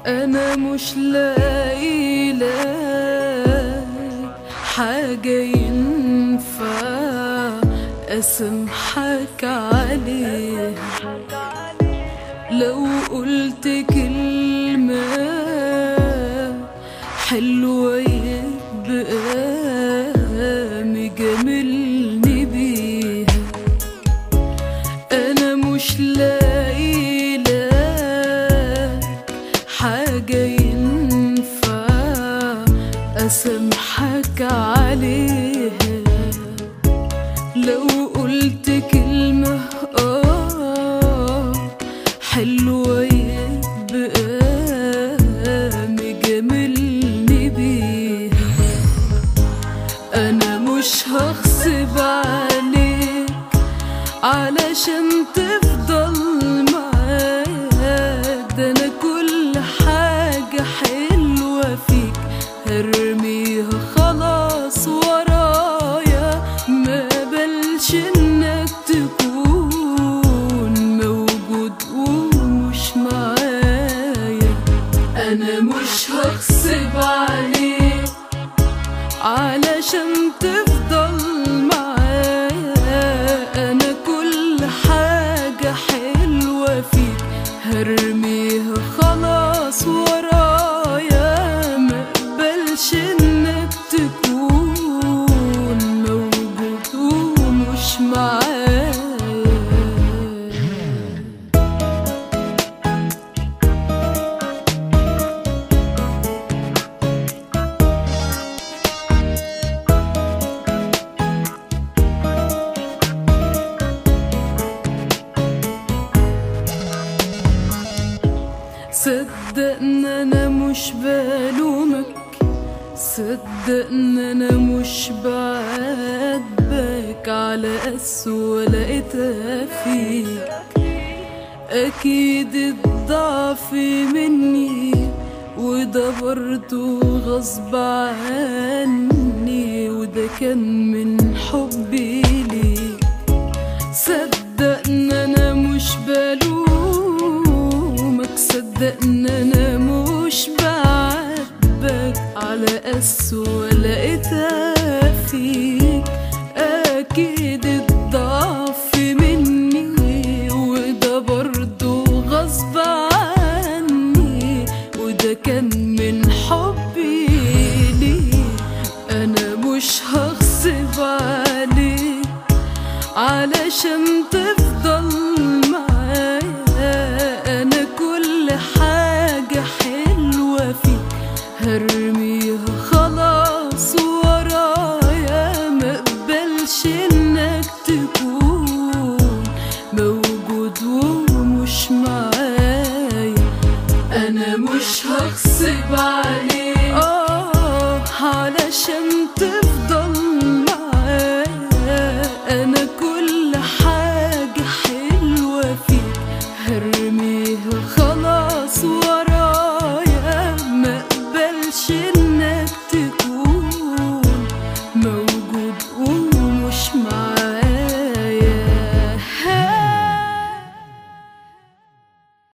انا مش لاقي لك حاجة ينفع اسامحك عليها لو قلت كلمة حلوة يبقى مجاملني بيها انا مش لاقي لك حاجة ينفع اسامحك عليها لو قلت كلمة اه حلوة يبقى مجاملني بيها انا مش هغصب عليك علشان تفضل معايا ده انا كل حاجة حلوة فيك هرميها خلاص ورايا ما بلش انك تكون موجود ومش معايا انا مش هغصب عليك علشان تفضل معايا انا كل حاجة حلوة فيك هرميها خلاص ورايا ما اقبلش انك تكون موجود ومش معايا صدق ان انا مش بلومك صدق ان انا مش بعاتبك على اسوأ لقيتها فيك اكيد الضعف مني وده برضه غصب عني وده كان من حبي ليك صدق ان انا مش بلومك صدق ان انا مش بعاتبك على اسوأ لقيتها فيك اكيد الضعف مني وده برضه غصب عني وده كان من حبي ليك انا مش هغصب عليك علشان تفضل معايا انا كل حاجة حلوة فيك هرميها خلاص ورايا ما اقبلش انك تكون موجود ومش معايا انا مش هغصب عليك اه علشان تفضل